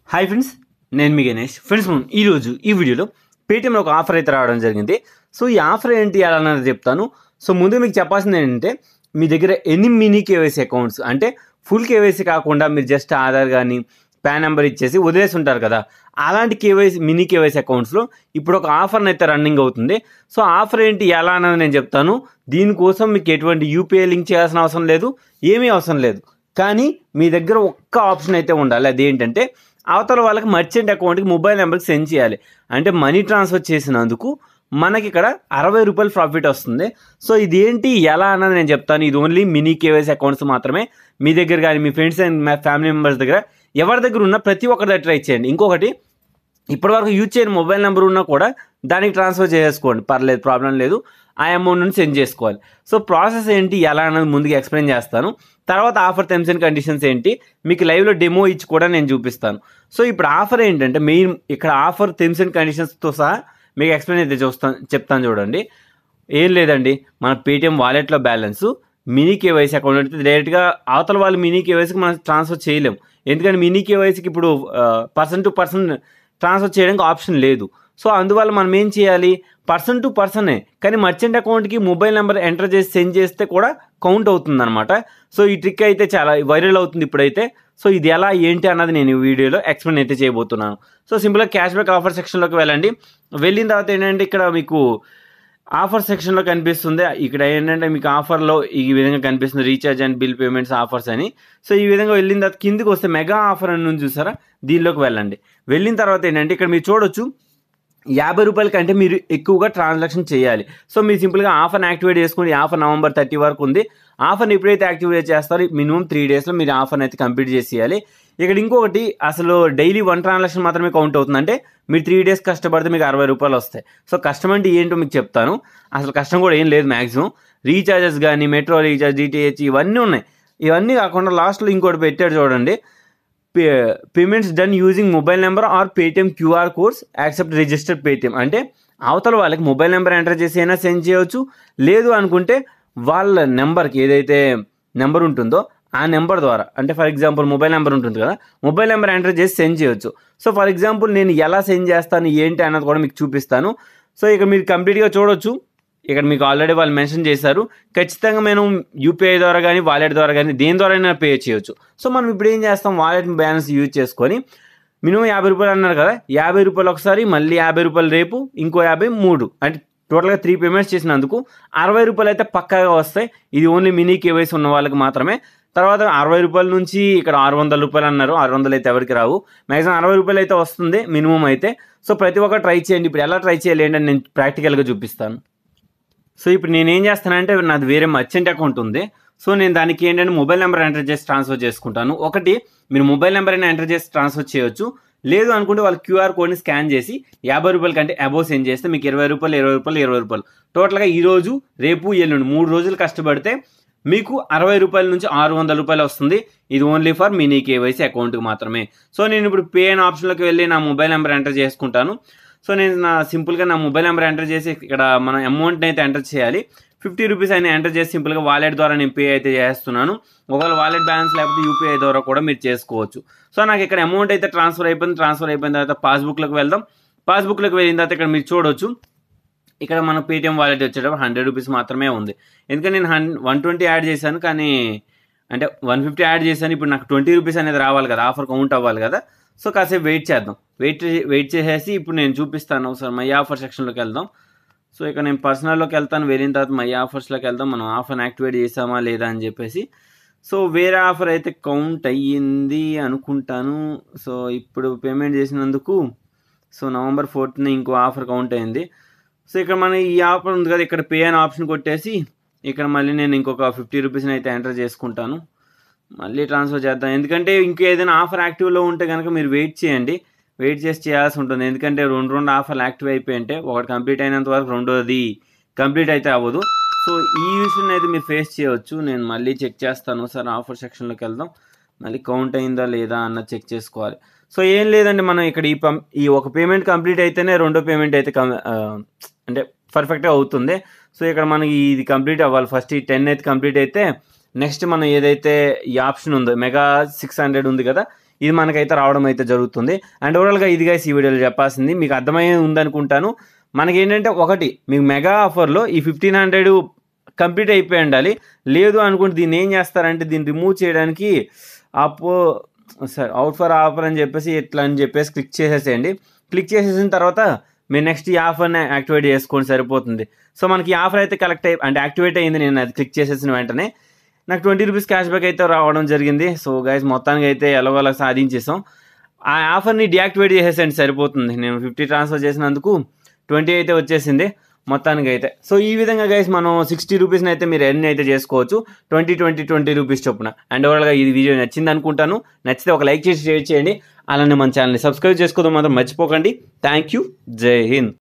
hi friends నేను మీ Ganesh friends మనం ఈరోజు ఈ వీడియోలో పేటీఎంలో ఒక ఆఫర్ అయితే రావడం జరిగింది సో ఈ ఆఫర్ ఏంటి ఎలా అన్నది చెప్తాను సో ముందు మీకు చెప్పాల్సింది ఏంటంటే మీ దగ్గర ఎన్ని మినీ కేవైసీ అకౌంట్స్ అంటే ఫుల్ కేవైసీ కాకుండా మీరు జస్ట్ ఆధార్ కానీ పాన్ నెంబర్ ఇచ్చేసి వదిలేసి ఉంటారు కదా అలాంటి కేవైసీ మినీ కేవైసీ అకౌంట్స్లో ఇప్పుడు ఒక ఆఫర్ అయితే రన్నింగ్ అవుతుంది సో ఆఫర్ ఏంటి ఎలా అన్నది నేను చెప్తాను దీనికోసం మీకు ఎటువంటి యూపీఐ లింక్ చేయాల్సిన అవసరం లేదు ఏమీ అవసరం లేదు కానీ మీ దగ్గర ఒక్క ఆప్షన్ అయితే ఉండాలి అదేంటంటే అవతల వాళ్ళకి మర్చెంట్ అకౌంట్కి మొబైల్ నెంబర్కి సెండ్ చేయాలి అంటే మనీ ట్రాన్స్ఫర్ చేసినందుకు మనకి ఇక్కడ అరవై రూపాయలు ప్రాఫిట్ వస్తుంది సో ఇదేంటి ఎలా అన్నది నేను చెప్తాను ఇది ఓన్లీ మినీ కేవైసీ అకౌంట్స్ మాత్రమే మీ దగ్గర కానీ మీ ఫ్రెండ్స్ అండ్ మా ఫ్యామిలీ మెంబర్స్ దగ్గర ఎవరి దగ్గర ఉన్న ప్రతి ఒక్కరి దగ్గర ట్రై చేయండి ఇంకొకటి ఇప్పటివరకు యూజ్ చేయని మొబైల్ నెంబర్ ఉన్నా కూడా దానికి ట్రాన్స్ఫర్ చేసుకోండి పర్లేదు ప్రాబ్లం లేదు ఆ అమౌంట్ నుంచి సెండ్ చేసుకోవాలి సో ప్రాసెస్ ఏంటి ఎలా అన్నది ముందుగా ఎక్స్ప్లెయిన్ చేస్తాను తర్వాత ఆఫర్ టర్మ్స్ అండ్ కండిషన్స్ ఏంటి మీకు లైవ్లో డెమో ఇచ్చి కూడా నేను చూపిస్తాను సో ఇప్పుడు ఆఫర్ ఏంటంటే మెయిన్ ఇక్కడ ఆఫర్ టర్మ్స్ అండ్ కండిషన్స్తో సహా మీకు ఎక్స్ప్లెయిన్ అయితే చూస్తాను చెప్తాను చూడండి ఏం లేదండి మన పేటిఎం వాలెట్లో బ్యాలెన్స్ మినీ కేవైసీ అకౌంట్ అయితే డైరెక్ట్గా అవతల వాళ్ళు మినీ కేవైసీకి మనం ట్రాన్స్ఫర్ చేయలేం ఎందుకంటే మినీ కేవైసీకి ఇప్పుడు పర్సన్ టు పర్సన్ ట్రాన్స్ఫర్ చేయడానికి ఆప్షన్ లేదు సో అందువల్ల మనం ఏం చేయాలి పర్సన్ టు పర్సనే కానీ మర్చెంట్ అకౌంట్కి మొబైల్ నెంబర్ ఎంటర్ చేసి సెండ్ చేస్తే కూడా కౌంట్ అవుతుంది అనమాట సో ఈ ట్రిక్ అయితే చాలా వైరల్ అవుతుంది ఇప్పుడైతే సో ఇది ఎలా ఏంటి అన్నది నేను ఈ వీడియోలో ఎక్స్ప్లెయిన్ అయితే చేయబోతున్నాను సో సింపుల్గా క్యాష్ బ్యాక్ ఆఫర్ సెక్షన్లోకి వెళ్ళండి వెళ్ళిన తర్వాత ఏంటంటే ఇక్కడ మీకు ఆఫర్ సెక్షన్లో కనిపిస్తుంది ఇక్కడ ఏంటంటే మీకు ఆఫర్లో ఈ విధంగా కనిపిస్తుంది recharge and bill payments offers అని సో ఈ విధంగా వెళ్ళిన తర్వాత కిందికి వస్తే మెగా ఆఫర్ అని ఉంది చూసారా దీనిలోకి వెళ్ళండి వెళ్ళిన తర్వాత ఏంటంటే ఇక్కడ మీరు చూడొచ్చు యాభై రూపాయల కంటే మీరు ఎక్కువగా ట్రాన్సాక్షన్ చేయాలి సో మీరు సింపుల్గా ఆఫర్ని యాక్టివేట్ చేసుకోండి ఈ ఆఫర్ నవంబర్ థర్టీ వరకు ఉంది ఆఫర్ని ఎప్పుడైతే యాక్టివేట్ చేస్తారో మినిమం త్రీ డేస్లో మీరు ఆఫర్ని అయితే కంప్లీట్ చేసేయాలి ఇక్కడ ఇంకొకటి అసలు డైలీ వన్ ట్రాన్సాక్షన్ మాత్రమే కౌంట్ అవుతుంది అంటే మీరు త్రీ డేస్ కష్టపడితే మీకు అరవై రూపాయలు వస్తాయి సో కష్టం అంటే ఏంటో మీకు చెప్తాను అసలు కష్టం కూడా ఏం లేదు మ్యాక్సిమం రీఛార్జెస్ కానీ మెట్రో రీఛార్జ్ డిటిహెచ్ ఇవన్నీ ఉన్నాయి ఇవన్నీ కాకుండా లాస్ట్లో ఇంకోటి పెట్టాడు చూడండి payments done using mobile number or Paytm QR codes accept registered Paytm అంటే అవతల వాళ్ళకి మొబైల్ నెంబర్ ఎంటర్ చేసి అయినా సెండ్ చేయవచ్చు లేదు అనుకుంటే వాళ్ళ నెంబర్కి ఏదైతే నెంబర్ ఉంటుందో ఆ నెంబర్ ద్వారా అంటే ఫర్ ఎగ్జాంపుల్ మొబైల్ నెంబర్ ఉంటుంది కదా మొబైల్ నెంబర్ ఎంటర్ చేసి సెండ్ చేయొచ్చు సో ఫర్ ఎగ్జాంపుల్ నేను ఎలా సెండ్ చేస్తాను ఏంటి అన్నది కూడా మీకు చూపిస్తాను సో ఇక మీరు కంప్లీట్గా చూడొచ్చు ఇక్కడ మీకు ఆల్రెడీ వాళ్ళు మెన్షన్ చేశారు ఖచ్చితంగా మేము యూపీఐ ద్వారా కానీ వాలెట్ ద్వారా కానీ దేని ద్వారా పే చేయొచ్చు సో మనం ఇప్పుడు ఏం చేస్తాం వాలెట్ బ్యాలెన్స్ యూజ్ చేసుకొని మినిమం యాభై రూపాయలు అన్నారు కదా యాభై రూపాయలు ఒకసారి మళ్ళీ యాభై రూపాయలు రేపు ఇంకో యాభై మూడు అంటే టోటల్గా త్రీ పేమెంట్స్ చేసినందుకు అరవై రూపాయలు అయితే పక్కాగా వస్తాయి ఇది ఓన్లీ మినీ కేవైసీ ఉన్న వాళ్ళకి మాత్రమే తర్వాత అరవై రూపాయల నుంచి ఇక్కడ ఆరు వందల రూపాయలు అన్నారు ఆరు వందలు అయితే ఎవరికి రావు మ్యాక్సిమం అరవై రూపాయలు అయితే వస్తుంది మినిమం అయితే సో ప్రతి ఒక్కరు ట్రై చేయండి ఇప్పుడు ఎలా ట్రై చేయాలి ఏంటని నేను ప్రాక్టికల్గా చూపిస్తాను సో ఇప్పుడు నేను ఏం చేస్తానంటే నాది వేరే మర్చెంట్ అకౌంట్ ఉంది సో నేను దానికి ఏంటంటే మొబైల్ నెంబర్ ఎంటర్ చేసి ట్రాన్స్ఫర్ చేసుకుంటాను ఒకటి మీరు మొబైల్ నెంబర్ అయినా ఎంటర్ చేసి ట్రాన్స్ఫర్ చేయొచ్చు లేదు అనుకుంటే వాళ్ళు క్యూఆర్ కోడ్ని స్కాన్ చేసి యాభై రూపాయల కంటే అబోవ్ సెండ్ చేస్తే మీకు ఇరవై రూపాయలు ఇరవై రూపాయలు ఇరవై రూపాయలు టోటల్గా ఈ రోజు రేపు ఎల్లుండి మూడు రోజులు కష్టపడితే మీకు అరవై రూపాయల నుంచి ఆరు వందల రూపాయలు వస్తుంది ఇది ఓన్లీ ఫర్ మినీ కేవైసీ అకౌంట్కి మాత్రమే సో నేను ఇప్పుడు పే అనే ఆప్షన్లోకి వెళ్ళి నా మొబైల్ నెంబర్ ఎంటర్ చేసుకుంటాను సో నేను నా సింపుల్గా నా మొబైల్ నెంబర్ ఎంటర్ చేసి ఇక్కడ మన అమౌంట్ని అయితే ఎంటర్ చేయాలి ఫిఫ్టీ రూపీస్ అయినా ఎంటర్ చేసి సింపుల్గా వాలెట్ ద్వారా నేను పే అయితే చేస్తున్నాను ఒకవేళ వాలెట్ బ్యాలెన్స్ లేకపోతే యూపీఐ ద్వారా కూడా మీరు చేసుకోవచ్చు సో నాకు ఇక్కడ అమౌంట్ అయితే ట్రాన్స్ఫర్ అయిపోయింది ట్రాన్స్ఫర్ అయిపోయిన తర్వాత పాస్బుక్లోకి వెళ్దాం పాస్బుక్లోకి వెళ్ళిన తర్వాత ఇక్కడ మీరు చూడొచ్చు ఇక్కడ మన పేటిఎం వాలెట్ వచ్చేటప్పుడు హండ్రెడ్ రూపీస్ మాత్రమే ఉంది ఎందుకంటే నేను హన్ వన్ ట్వంటీ యాడ్ చేశాను కానీ అంటే వన్ ఫిఫ్టీ యాడ్ చేశాను ఇప్పుడు నాకు ట్వంటీ రూపీస్ అనేది రావాలి కదా ఆఫర్ కౌంట్ అవ్వాలి కదా సో కాసేపు వెయిట్ చేద్దాం వెయిట్ వెయిట్ చేసేసి ఇప్పుడు నేను చూపిస్తాను ఒకసారి మై ఆఫర్ సెక్షన్లోకి వెళ్దాం సో ఇక్కడ నేను పర్సనల్లోకి వెళ్తాను వెళ్ళిన తర్వాత మై ఆఫర్స్లోకి వెళ్దాం మనం ఆఫర్ని యాక్టివేట్ చేసామా లేదా అని చెప్పేసి సో వేరే ఆఫర్ అయితే కౌంట్ అయ్యింది అనుకుంటాను సో ఇప్పుడు పేమెంట్ చేసినందుకు సో నవంబర్ ఫోర్త్న ఇంకో ఆఫర్ కౌంట్ అయింది సో ఇక్కడ మన ఈ ఆఫర్ ఉంది కదా ఇక్కడ పే అని ఆప్షన్ కొట్టేసి ఇక్కడ మళ్ళీ నేను ఇంకొక ఫిఫ్టీ రూపీస్ని అయితే ఎంటర్ చేసుకుంటాను మళ్ళీ ట్రాన్స్ఫర్ చేద్దాం ఎందుకంటే ఇంకేదైనా ఆఫర్ యాక్టివ్లో ఉంటే కనుక మీరు వెయిట్ చేయండి వెయిట్ చేసి చేయాల్సి ఉంటుంది ఎందుకంటే రెండు రెండు ఆఫర్లు యాక్టివ్ అయిపోయి ఉంటే ఒకటి కంప్లీట్ అయినంత వరకు రెండోది కంప్లీట్ అయితే అవ్వదు సో ఈ ఇష్యూని అయితే మీరు ఫేస్ చేయవచ్చు నేను మళ్ళీ చెక్ చేస్తాను సార్ ఆఫర్ సెక్షన్లోకి వెళ్దాం మళ్ళీ కౌంట్ అయిందా లేదా అన్న చెక్ చేసుకోవాలి సో ఏం లేదండి మనం ఇక్కడ ఈ పం ఈ ఒక పేమెంట్ కంప్లీట్ అయితేనే రెండో పేమెంట్ అయితే కం అంటే పర్ఫెక్ట్గా అవుతుంది సో ఇక్కడ మనకి ఇది కంప్లీట్ అవ్వాలి ఫస్ట్ ఈ టెన్ అయితే కంప్లీట్ అయితే నెక్స్ట్ మనం ఏదైతే ఈ ఆప్షన్ ఉందో మెగా సిక్స్ హండ్రెడ్ ఉంది కదా ఇది మనకైతే రావడం అయితే జరుగుతుంది అండ్ ఓవరాల్గా ఇది గైస్ ఈ వీడియోలో చెప్పాల్సింది మీకు అర్థమయ్యే ఉందనుకుంటాను మనకి ఏంటంటే ఒకటి మీకు మెగా ఆఫర్లో ఈ ఫిఫ్టీన్ హండ్రెడ్ కంప్లీట్ అయిపోయి ఉండాలి లేదు అనుకుంటే దీన్ని ఏం చేస్తారంటే దీన్ని రిమూవ్ చేయడానికి అపో సరే అవుట్ ఫర్ ఆఫర్ అని చెప్పేసి ఇట్లా అని చెప్పేసి క్లిక్ చేసేసేయండి క్లిక్ చేసేసిన తర్వాత మీరు నెక్స్ట్ ఈ ఆఫర్ని యాక్టివేట్ చేసుకోండి సరిపోతుంది సో మనకి ఈ ఆఫర్ అయితే కలెక్ట్ అయి అంటే యాక్టివేట్ అయ్యింది నేను అది క్లిక్ చేసేసిన వెంటనే నాకు ట్వంటీ రూపీస్ క్యాష్ బ్యాక్ అయితే రావడం జరిగింది సో గైస్ మొత్తానికి అయితే ఎలాగోలా సాధించేసాం ఆ ఆఫర్ని డియాక్టివేట్ చేసేసండి సరిపోతుంది నేను ఫిఫ్టీ ట్రాన్స్ఫర్ చేసినందుకు ట్వంటీ అయితే వచ్చేసింది మొత్తానికి అయితే సో ఈ విధంగా గైస్ మనం సిక్స్టీ రూపీస్ని అయితే మీరు ఎన్ని అయితే చేసుకోవచ్చు ట్వంటీ ట్వంటీ ట్వంటీ రూపీస్ చొప్పున అండ్ ఓవరాల్గా ఈ వీడియో నచ్చింది అనుకుంటాను నచ్చితే ఒక లైక్ చేసి షేర్ చేయండి అలానే మన ఛానల్ని సబ్స్క్రైబ్ చేసుకోవడం మాత్రం మర్చిపోకండి థ్యాంక్ యూ జై హింద్